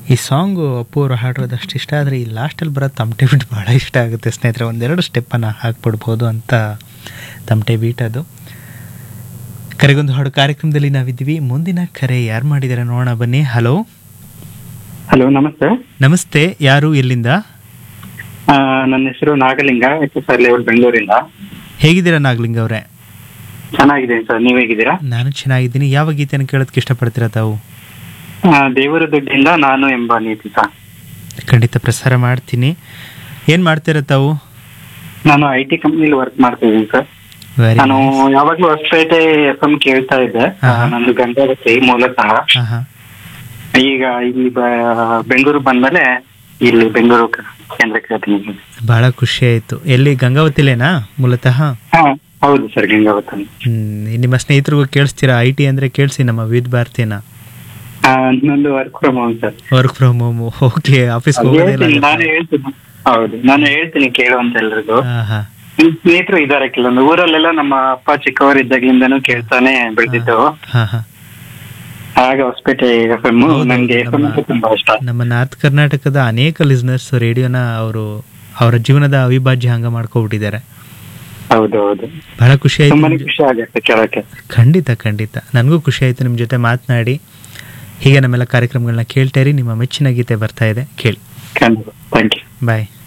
ಈ ಸಾಂಗು ಅಪ್ಪು ಅವರು ಹಾಡಿರೋದು ಅಷ್ಟು ಇಷ್ಟ ಆದರೆ ಈ ಲಾಸ್ಟಲ್ಲಿ ಬರೋ ತಮಟೆ ಬೀಟ್ ಭಾಳ ಇಷ್ಟ ಆಗುತ್ತೆ ಸ್ನೇಹಿತರೆ ಒಂದೆರಡು ಸ್ಟೆಪ್ಪನ್ನು ಹಾಕ್ಬಿಡ್ಬೋದು ಅಂತ ತಮಟೆ ಬೀಟ್ ಅದು ಕರೆಗೊಂದು ಹಾಡು ಕಾರ್ಯಕ್ರಮದಲ್ಲಿ ನಾವಿದ್ದೀವಿ ಮುಂದಿನ ಕರೆ ಯಾರು ಮಾಡಿದ್ದಾರೆ ನೋಡೋಣ ಬನ್ನಿ ಹಲೋ ಹಲೋ ನಮಸ್ತೆ ನಮಸ್ತೆ ಯಾರು ಎಲ್ಲಿಂದ ಆ, ನನ್ನ ಹೆಸರು Nagalinga S S R level ಬೆಂಗಳೂರಿಂದ ಹೇಗಿದ್ದೀರಾ ನಾಗಲಿಂಗ್ ಅವರೇ ಚೆನ್ನಾಗಿದ್ದೀನಿ ಸರ್ ನೀವ್ ಹೇಗಿದ್ದೀರಾ ನಾನು ಚೆನ್ನಾಗಿದ್ದೀನಿ ಯಾವ ಗೀತೆಯನ್ನು ಕೇಳೋದಕ್ಕೆ ಇಷ್ಟಪಡ್ತೀರಾ ತಾವು ಆ, ದೇವರ ದುಡ್ಡಿಂದ ನಾನು ಎಂಬ ನೀತಿ ಸರ್ ಖಂಡಿತ ಪ್ರಸಾರ ಮಾಡ್ತೀನಿ ಏನು ಮಾಡ್ತೀರಾ ತಾವು ನಾನು ಐ ಟಿ ಕಂಪ್ನಿಲಿ ವರ್ಕ್ ಮಾಡ್ತಾ ಇದ್ದೀನಿ ಸರ್ ವೆರಿ ನಾನು ಯಾವಾಗ್ಲೂ ಹೊಸಪೇಟೆ ಎಫ್ ಎಂ ಕೇಳ್ತಾ ಇದ್ದೆ ಆ, ಆಹಾ. ನಂದು ಗಂಗಾವತಿ ಮೂಲತಃ ಹಾಂ ಹಾಂ ಈಗ ಇಲ್ಲಿ ಬ- ಬೆಂಗಳೂರು ಬಂದ್ಮೇಲೆ ಇಲ್ಲಿ ಬೆಂಗಳೂರು ಕ- ಕೇಂದ್ರಕ್ಕೆ ಹೇಳ್ತೀನಿ ಬಹಳ ಖುಷಿ ಆಯಿತು ಎಲ್ಲಿ ಗಂಗಾವತಿಲೇನಾ ಮೂಲತಃ ಹಾ ಹೌದು ಸರ್ ಗಂಗಾವತಿ ಹ್ಮ್, ನಿಮ್ಮ ಸ್ನೇಹಿತರಿಗೂ ಕೇಳಿಸ್ತೀರಾ ಐ ಟಿ ಅಂದರೆ ಕೇಳಿಸಿ ನಮ್ಮ ವಿವಿಧ ಭಾರತೀಯನ ಆ, ನಂದು work from home sir work from home okay ಆಫೀಸ್ಗೆ ಹೇಳ್ತೀನಿ ನಾನು ಹೋಗೋದಿಲ್ಲ ಹೇಳ್ತೀನಿ ಹೌದು ನಾನು ಹೇಳ್ತೀನಿ ಕೇಳುವಂತ ಎಲ್ರಿಗೂ ಹಾಂ ಹಾಂ ನಿಮ್ ಸ್ನೇಹಿತರು ಇದಾರೆ ಕೆಲವೊಂದು ಊರಲ್ಲೆಲ್ಲ ನಮ್ಮ ಅಪ್ಪ ಚಿಕ್ಕವರಿದ್ದಾಗಿಂದನೂ ಕೇಳ್ತಾನೆ ಬೆಳೆದಿದ್ದು ಹಾಂ ಹಾಂ ಹಾಗೆ ಹೊಸಪೇಟೆ ಎಫ್ ಎಂ ಹೌದು, ನಂಗೆ ಎಫ್ ಎಂ ನಮ್ಮ- ತುಂಬಾ ಇಷ್ಟ ನಮ್ಮ ನಾರ್ತ್ ಕರ್ನಾಟಕದ ಅನೇಕ ಲಿಸ್ನರ್ಸ್ ರೇಡಿಯೋನ ಅವರು ಅವರ ಜೀವನದ ಅವಿಭಾಜ್ಯ ಅಂಗ ಮಾಡ್ಕೊಬಿಟ್ಟಿದ್ದಾರೆ ಹೌದು ಹೌದು ಬಹಳ ಖುಷಿ ಆಯ್ತು ತುಂಬಾನೇ ನಿಮ್ ಜೊ- ಖುಷಿ ಆಗುತ್ತೆ ಕೇಳಕ್ಕೆ ಖಂಡಿತ ಖಂಡಿತ ನನಗೂ ಖುಷಿ ಆಯ್ತು ನಿಮ್ಮ ಜೊತೆ ಮಾತನಾಡಿ ಹೀಗೆ ನಮ್ಮೆಲ್ಲ ಕಾರ್ಯಕ್ರಮಗಳನ್ನ ಕೇಳ್ತಾ ಇರಿ ನಿಮ್ಮ ಮೆಚ್ಚಿನ ಗೀತೆ ಬರ್ತಾ ಇದೆ ಕೇಳಿ ಖಂಡಿತ ಥ್ಯಾಂಕ್ ಯು ಬಾಯ್